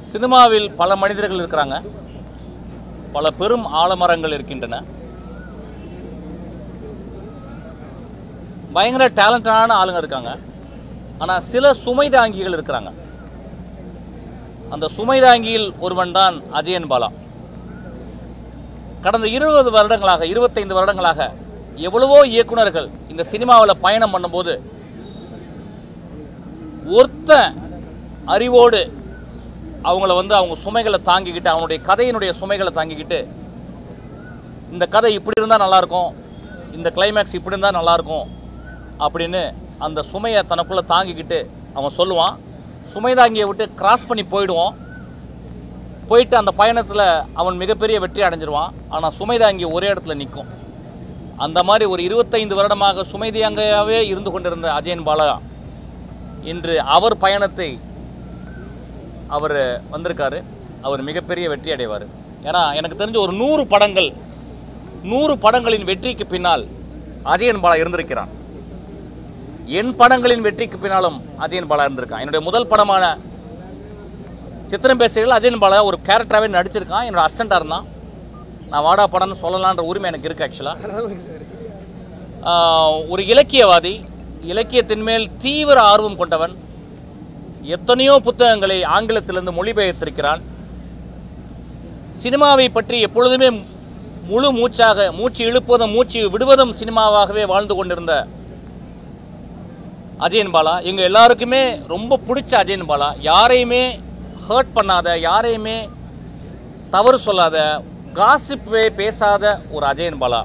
சினிமாவில் பல மனிதர்கள் இருக்கிறாங்க பல பெரும் ஆலமரங்கள் இருக்கின்றன பயங்கர டேலண்டான ஆளுங்க இருக்காங்க ஆனால் சில சுமைதாங்கிகள் இருக்கிறாங்க அந்த சுமைதாங்கியில் ஒருவன் தான் அஜயன் பாலா கடந்த இருபது வருடங்களாக இருபத்தைந்து வருடங்களாக எவ்வளவோ இயக்குனர்கள் இந்த சினிமாவில் பயணம் பண்ணும்போது ஒருத்த அறிவோடு அவங்கள வந்து அவங்க சுமைகளை தாங்கிக்கிட்டு அவனுடைய கதையினுடைய சுமைகளை தாங்கிக்கிட்டு இந்த கதை இப்படி இருந்தால் நல்லாயிருக்கும் இந்த கிளைமேக்ஸ் இப்படி இருந்தால் நல்லாயிருக்கும் அப்படின்னு அந்த சுமையை தனக்குள்ளே தாங்கிக்கிட்டு அவன் சொல்லுவான் சுமை தாங்கியை விட்டு கிராஸ் பண்ணி போயிடுவோம் போயிட்டு அந்த பயணத்தில் அவன் மிகப்பெரிய வெற்றி அடைஞ்சிருவான் ஆனால் சுமை தாங்கி ஒரே இடத்துல நிற்கும் அந்த மாதிரி ஒரு இருபத்தைந்து வருடமாக சுமை தாங்கியாகவே இருந்து கொண்டிருந்த அஜயன் பாலா இன்று அவர் பயணத்தை அவர் வந்திருக்காரு அவர் மிகப்பெரிய வெற்றி அடைவார் ஏன்னா எனக்கு தெரிஞ்ச ஒரு நூறு படங்கள் நூறு படங்களின் வெற்றிக்கு பின்னால் அஜயன் பாலா இருந்திருக்கிறான் என் படங்களின் வெற்றிக்கு பின்னாலும் அஜயன் பாலா இருந்திருக்கான் என்னுடைய முதல் படமான சித்திரம் பேசுகையில் அஜயன் பாலா ஒரு கேரக்டராகவே நடிச்சிருக்கான் என்னோட அசிஸ்டண்டாக இருந்தான் நான் வாடா படம்னு சொல்லலான்ற உரிமை எனக்கு இருக்குது ஆக்சுவலாக ஒரு இலக்கியவாதி இலக்கியத்தின் மேல் தீவிர ஆர்வம் கொண்டவன் எத்தனையோ புத்தகங்களை ஆங்கிலத்திலிருந்து மொழிபெயர்த்திருக்கிறான் சினிமாவை பற்றி எப்பொழுதுமே முழு மூச்சாக மூச்சு இழுப்பதும் மூச்சு விடுவதும் சினிமாவாகவே வாழ்ந்து கொண்டிருந்த அஜயன் பாலா எங்க எல்லாருக்குமே ரொம்ப பிடிச்ச அஜயன் பாலா யாரையுமே ஹர்ட் பண்ணாத யாரையுமே தவறு சொல்லாத காசிப்பே பேசாத ஒரு அஜயன் பாலா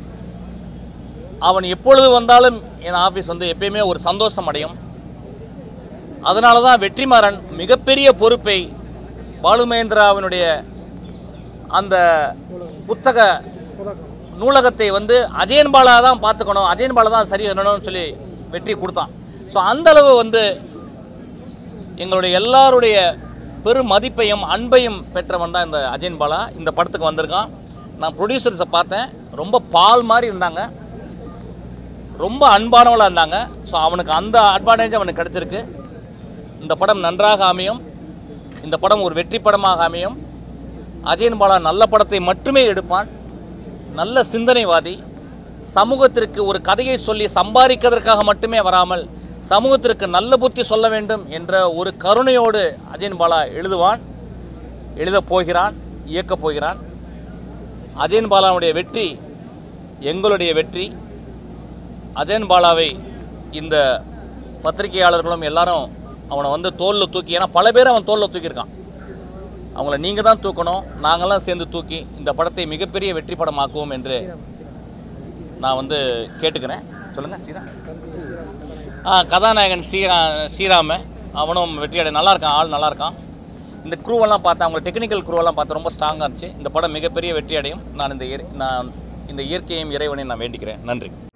அவன் எப்பொழுது வந்தாலும் என் ஆஃபீஸ் வந்து எப்பயுமே ஒரு சந்தோஷம் அடையும் அதனால தான் வெற்றிமாறன் மிகப்பெரிய பொறுப்பை பாலுமேந்திராவினுடைய அந்த புத்தக நூலகத்தை வந்து அஜயன் பாலா தான் பார்த்துக்கணும் அஜயன் பாலா தான் சரி பண்ணணும்னு சொல்லி வெற்றி கொடுத்தான் ஸோ அந்த அளவு வந்து எங்களுடைய எல்லாருடைய பெரும் மதிப்பையும் அன்பையும் பெற்றவன் தான் இந்த அஜயன் பாலா இந்த படத்துக்கு வந்திருக்கான் நான் ப்ரொடியூசர்ஸை பார்த்தேன் ரொம்ப பால் மாதிரி இருந்தாங்க ரொம்ப அன்பானவளாக இருந்தாங்க ஸோ அவனுக்கு அந்த அட்வான்டேஜ் அவனுக்கு கிடைச்சிருக்கு இந்த படம் நன்றாக அமையும் இந்த படம் ஒரு வெற்றி படமாக அமையும் அஜயன் பாலா நல்ல படத்தை மட்டுமே எடுப்பான் நல்ல சிந்தனைவாதி சமூகத்திற்கு ஒரு கதையை சொல்லி சம்பாதிக்கிறதற்காக மட்டுமே வராமல் சமூகத்திற்கு நல்ல புத்தி சொல்ல வேண்டும் என்ற ஒரு கருணையோடு அஜயன் பாலா எழுதுவான் எழுதப் போகிறான் இயக்கப் போகிறான் அஜயன் பாலாவுடைய வெற்றி எங்களுடைய வெற்றி அஜயன் பாலாவை இந்த பத்திரிகையாளர்களும் எல்லாரும் அவனை வந்து தோளில் தூக்கி ஏன்னா பல பேர் அவன் தோளில் தூக்கியிருக்கான் அவங்கள நீங்கள் தான் தூக்கணும் நாங்களாம் சேர்ந்து தூக்கி இந்த படத்தை மிகப்பெரிய வெற்றி படமாக்குவோம் என்று நான் வந்து கேட்டுக்கிறேன் சொல்லுங்கள் ஸ்ரீராம் ஆ கதாநாயகன் ஸ்ரீரா ஸ்ரீராம அவனும் வெற்றியடை நல்லா இருக்கான் ஆள் நல்லா இருக்கான் இந்த குரூவெல்லாம் பார்த்தேன் அவங்க டெக்னிக்கல் குரூவெல்லாம் பார்த்து ரொம்ப ஸ்ட்ராங்காக இருந்துச்சு இந்த படம் மிகப்பெரிய வெற்றி அடையும் நான் இந்த இயற்- நான் இந்த இயற்கையும் இறைவனையும் நான் வேண்டிக்கிறேன் நன்றி